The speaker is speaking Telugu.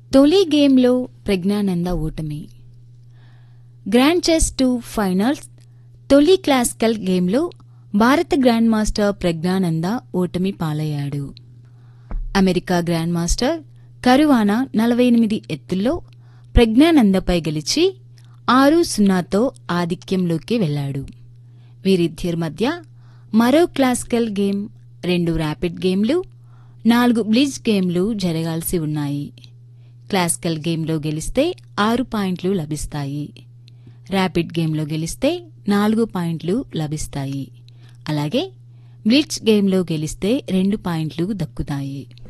తొలి గేమ్లో ప్రజ్ఞానంద ఓటమి గ్రాండ్ చెస్ టూ ఫైనల్స్ తొలి క్లాసికల్ గేమ్లో భారత గ్రాండ్ మాస్టర్ ప్రజ్ఞానంద ఓటమి పాలయ్యాడు అమెరికా గ్రాండ్ మాస్టర్ కరువానా నలభై ఎనిమిది ఎత్తుల్లో ప్రజ్ఞానందపై గెలిచి ఆరు సున్నాతో ఆధిక్యంలోకి వెళ్లాడు వీరిద్దరి మధ్య మరో క్లాసికల్ గేమ్ రెండు ర్యాపిడ్ గేమ్లు నాలుగు బ్లిజ్ గేమ్లు జరగాల్సి ఉన్నాయి క్లాసికల్ గేమ్లో గెలిస్తే ఆరు పాయింట్లు లభిస్తాయి ర్యాపిడ్ గేమ్లో గెలిస్తే నాలుగు పాయింట్లు లభిస్తాయి అలాగే బ్లిట్జ్ గేమ్లో గెలిస్తే రెండు పాయింట్లు దక్కుతాయి